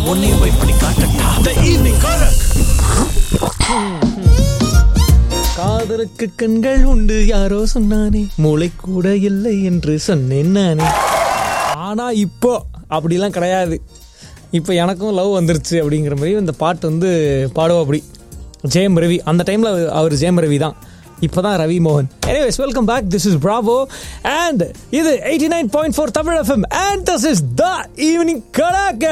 உன்னையும் போய் பண்ணி காட்டட்டா த ஈவினிங் கரக் காதலுக்கு கண்கள் உண்டு யாரோ சொன்னானே மூளை கூட இல்லை என்று சொன்னேன் நானே ஆனா இப்போ அப்படிலாம் கிடையாது இப்போ எனக்கும் லவ் வந்துருச்சு அப்படிங்கிற மாதிரி இந்த பாட்டு வந்து பாடுவோம் அப்படி ஜெயம் ரவி அந்த டைமில் அவர் ஜெயம் ரவி தான் இப்போ தான் ரவி மோகன் anyways welcome back this is Bravo and இது eighty nine point four Tamil FM and this is the evening கடாக்க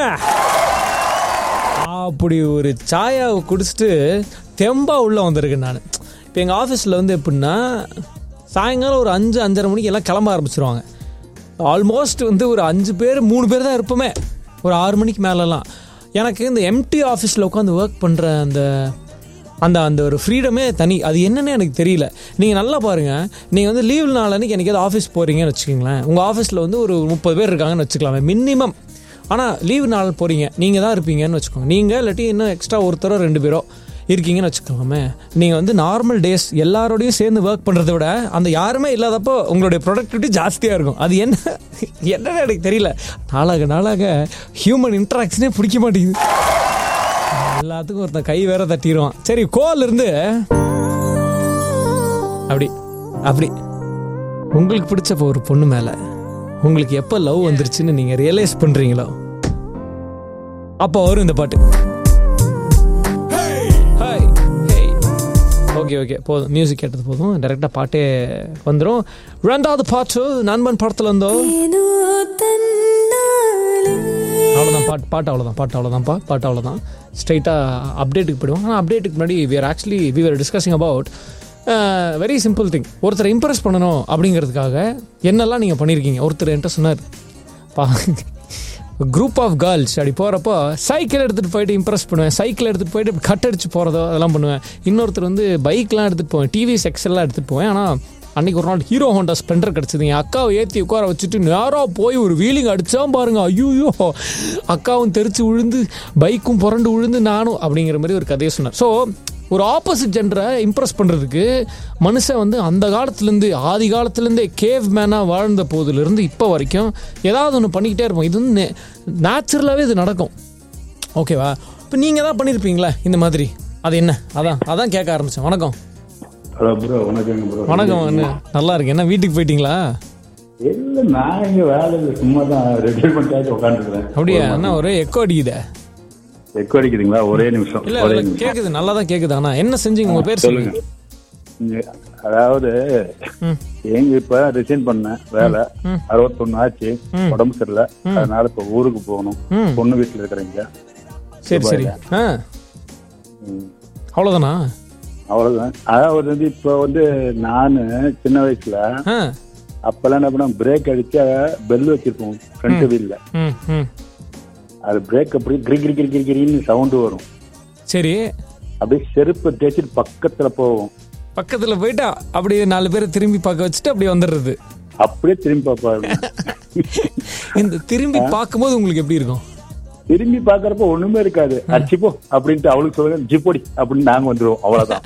அப்படி ஒரு சாயாவை குடிச்சிட்டு தெம்பா உள்ள வந்திருக்கேன் நான் இப்போ எங்கள் ஆஃபீஸில் வந்து எப்படின்னா சாயங்காலம் ஒரு அஞ்சு அஞ்சரை மணிக்கு எல்லாம் கிளம்ப ஆரம்பிச்சிருவாங்க ஆல்மோஸ்ட் வந்து ஒரு அஞ்சு பேர் மூணு பேர் தான் இருப்போமே ஒரு ஆறு மணிக்கு மேலெல்லாம் எனக்கு இந்த எம்டி ஆஃபீஸில் உட்காந்து ஒர்க் பண்ணுற அந்த அந்த அந்த ஒரு ஃப்ரீடமே தனி அது என்னன்னு எனக்கு தெரியல நீங்கள் நல்லா பாருங்கள் நீங்கள் வந்து லீவ் நாள் அன்றைக்கி எனக்காவது ஆஃபீஸ் போகிறீங்கன்னு வச்சுக்கோங்களேன் உங்கள் ஆஃபீஸில் வந்து ஒரு முப்பது பேர் இருக்காங்கன்னு வச்சுக்கலாமே மினிமம் ஆனால் லீவ் நாள் போகிறீங்க நீங்கள் தான் இருப்பீங்கன்னு வச்சுக்கோங்க நீங்கள் இல்லாட்டி இன்னும் எக்ஸ்ட்ரா ஒருத்தரோ ரெண்டு பேரோ இருக்கீங்கன்னு வச்சுக்கோமே நீங்கள் வந்து நார்மல் டேஸ் எல்லாரோடையும் சேர்ந்து ஒர்க் பண்ணுறத விட அந்த யாருமே இல்லாதப்போ உங்களுடைய ப்ரொடக்டிவிட்டி ஜாஸ்தியாக இருக்கும் அது என்ன என்னன்னு எனக்கு தெரியல நாளாக நாளாக ஹியூமன் இன்ட்ராக்ஷனே பிடிக்க மாட்டேங்குது எல்லாத்துக்கும் ஒருத்தன் கை வேற தட்டிடுவான் சரி கோல் இருந்து அப்படி அப்படி உங்களுக்கு பிடிச்ச ஒரு பொண்ணு மேல உங்களுக்கு எப்போ லவ் வந்துருச்சுன்னு நீங்க ரியலைஸ் பண்றீங்களோ அப்போ வரும் இந்த பாட்டு ஹாய் ஹேய் ஓகே ஓகே போதும் மியூசிக் கேட்டது போதும் டேரெக்டாக பாட்டே வந்துடும் ரெண்டாவது பாட்டு நண்பன் படத்துல இருந்தோ அவ்வளோதான் பாட்டு பாட்டு அவ்வளோதான் பாட்டு அவ்வளோதான்ப்பா பாட்டு அவ்வளோதான் ஸ்ட்ரைட்டாக அப்டேட்டுக்கு போயிடுவோம் ஆனால் அப்டேட்டுக்கு முன்னாடி we are actually we are discussing about very simple thing ஒருத்தரை இம்ப்ரெஸ் பண்ணணும் அப்படிங்கிறதுக்காக என்னெல்லாம் நீங்கள் பண்ணியிருக்கீங்க ஒருத்தர் என்கிட்ட சொன்னார் பா குரூப் ஆஃப் கேர்ள்ஸ் அப்படி போகிறப்போ சைக்கிள் எடுத்துகிட்டு போயிட்டு இம்ப்ரெஸ் பண்ணுவேன் சைக்கிள் எடுத்துகிட்டு போயிட்டு இப்படி கட் அடிச்சு போகிறதோ அதெல்லாம் பண்ணுவேன் இன்னொருத்தர் வந்து பைக்லாம் எடுத்துகிட்டு போவேன் டிவி செக்ஷன்லாம் எடுத்துகிட்டு போவேன் ஆனால் அன்னைக்கு ஒரு நாள் ஹீரோ ஹோண்டா ஸ்பெண்டர் கிடச்சிது என் அக்காவை ஏற்றி உட்கார வச்சுட்டு நேராக போய் ஒரு வீலிங் அடிச்சா பாருங்க ஐயோ அக்காவும் தெரிச்சு விழுந்து பைக்கும் புரண்டு விழுந்து நானும் அப்படிங்கிற மாதிரி ஒரு கதையை சொன்னார் ஸோ ஒரு ஆப்போசிட் ஜென்டரை இம்ப்ரெஸ் பண்ணுறதுக்கு மனுஷன் வந்து அந்த காலத்துலேருந்து ஆதி காலத்துலேருந்தே கேவ் மேனாக வாழ்ந்த போதிலிருந்து இப்போ வரைக்கும் ஏதாவது ஒன்று பண்ணிக்கிட்டே இருப்போம் இது வந்து நேச்சுரலாகவே இது நடக்கும் ஓகேவா இப்போ நீங்கள் தான் பண்ணியிருப்பீங்களா இந்த மாதிரி அது என்ன அதான் அதான் கேட்க ஆரம்பித்தேன் வணக்கம் ஹலோ ப்ரோ வணக்கங்க ப்ரோ வணக்கம் அண்ணு நல்லா இருக்கு என்ன வீட்டுக்கு போயிட்டீங்களா இல்ல நான் இங்க வேலையில சும்மா தான் ரெட்யூர்மெண்ட் ஆகி உட்காந்துருக்கேன் அப்படியா என்ன ஒரே எக்கோ அடிக்குதே எக்கோ அடிக்குதுங்களா ஒரே நிமிஷம் இல்ல ஒரே இல்ல, நிமிஷம் கேக்குது நல்லா தான் கேக்குது ஆனா என்ன செஞ்சீங்க உங்க பேர் சொல்லுங்க சொல்லுங்க இங்க, அதாவது ம். எங்க இப்ப ரிசைன் பண்ணேன் வேலை அறுபத்தொன்னு ஆச்சு உடம்பு சரியில்லை அதனால இப்ப ஊருக்கு போகணும் ம். பொண்ணு வீட்டுல இருக்கிறீங்க சரி சரி ஆ அவ்வளவுதானா அவ்வளவுதான் அதாவது வந்து இப்ப வந்து நானு சின்ன வயசுல ஆ அப்பெல்லாம் என்ன பண்ண பிரேக் அடிச்சா பெல் வச்சிருப்போம் ஃப்ரண்ட் வீல்ல ம் ம் அது பிரேக் அப்படி கிரி கிரி கிரி கிரி கிரின்னு சவுண்டு வரும் சரி அப்படியே செருப்பு தேய்ச்சிட்டு பக்கத்துல போவோம் பக்கத்துல போயிட்டு அப்படியே நாலு பேரை திரும்பி பார்க்க வச்சுட்டு அப்படியே வந்துடுறது அப்படியே திரும்பி பார்ப்பாரு இந்த திரும்பி பார்க்கும்போது உங்களுக்கு எப்படி இருக்கும் திரும்பி பாக்குறப்ப ஒண்ணுமே இருக்காது அடிச்சுப்போ அப்படின்ட்டு அவளுக்கு சொல்லுங்க ஜிப்பொடி அப்படின்னு நாங்க வந்துருவோம் அவ்வளவுதான்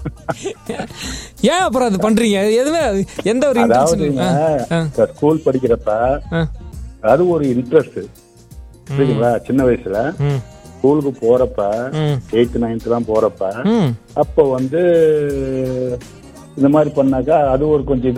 ஏன் அப்புறம் அது பண்றீங்க எதுவுமே எந்த ஒரு அதாவது இன்டென்ஷன் ஸ்கூல் படிக்கிறப்ப அது ஒரு இன்ட்ரெஸ்ட் சரிங்களா சின்ன வயசுல ம் ஸ்கூலுக்கு போறப்ப ம் எயித்து நைன்த் எல்லாம் போறப்ப ம் அப்போ வந்து இந்த மாதிரி பண்ணாக்கா அது ஒரு கொஞ்சம்